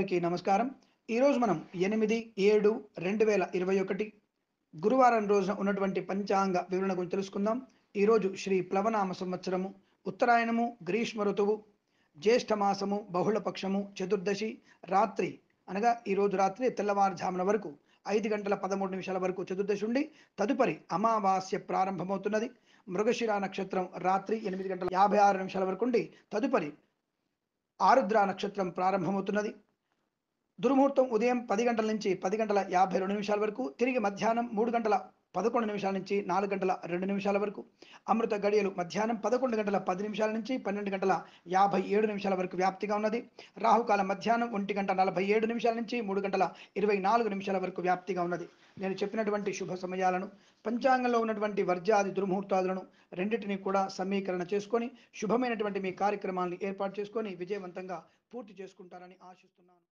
ప్రేక్షకులందరికీ నమస్కారం ఈరోజు మనం ఎనిమిది ఏడు రెండు వేల ఇరవై ఒకటి గురువారం రోజున ఉన్నటువంటి పంచాంగ వివరణ గురించి తెలుసుకుందాం ఈరోజు శ్రీ ప్లవనామ సంవత్సరము ఉత్తరాయణము గ్రీష్మ ఋతువు జ్యేష్ఠ మాసము బహుళపక్షము చతుర్దశి రాత్రి అనగా ఈరోజు రాత్రి తెల్లవారుజామున వరకు ఐదు గంటల పదమూడు నిమిషాల వరకు చతుర్దశి ఉండి తదుపరి అమావాస్య ప్రారంభమవుతున్నది మృగశిర నక్షత్రం రాత్రి ఎనిమిది గంటల యాభై ఆరు నిమిషాల వరకు ఉండి తదుపరి ఆరుద్ర నక్షత్రం ప్రారంభమవుతున్నది దుర్ముహూర్తం ఉదయం పది గంటల నుంచి పది గంటల యాభై రెండు నిమిషాల వరకు తిరిగి మధ్యాహ్నం మూడు గంటల పదకొండు నిమిషాల నుంచి నాలుగు గంటల రెండు నిమిషాల వరకు అమృత గడియలు మధ్యాహ్నం పదకొండు గంటల పది నిమిషాల నుంచి పన్నెండు గంటల యాభై ఏడు నిమిషాల వరకు వ్యాప్తిగా ఉన్నది రాహుకాలం మధ్యాహ్నం ఒంటి గంట నలభై ఏడు నిమిషాల నుంచి మూడు గంటల ఇరవై నాలుగు నిమిషాల వరకు వ్యాప్తిగా ఉన్నది నేను చెప్పినటువంటి శుభ సమయాలను పంచాంగంలో ఉన్నటువంటి వర్జాది దుర్ముహూర్తాలను రెండింటినీ కూడా సమీకరణ చేసుకొని శుభమైనటువంటి మీ కార్యక్రమాలను ఏర్పాటు చేసుకొని విజయవంతంగా పూర్తి చేసుకుంటారని ఆశిస్తున్నాను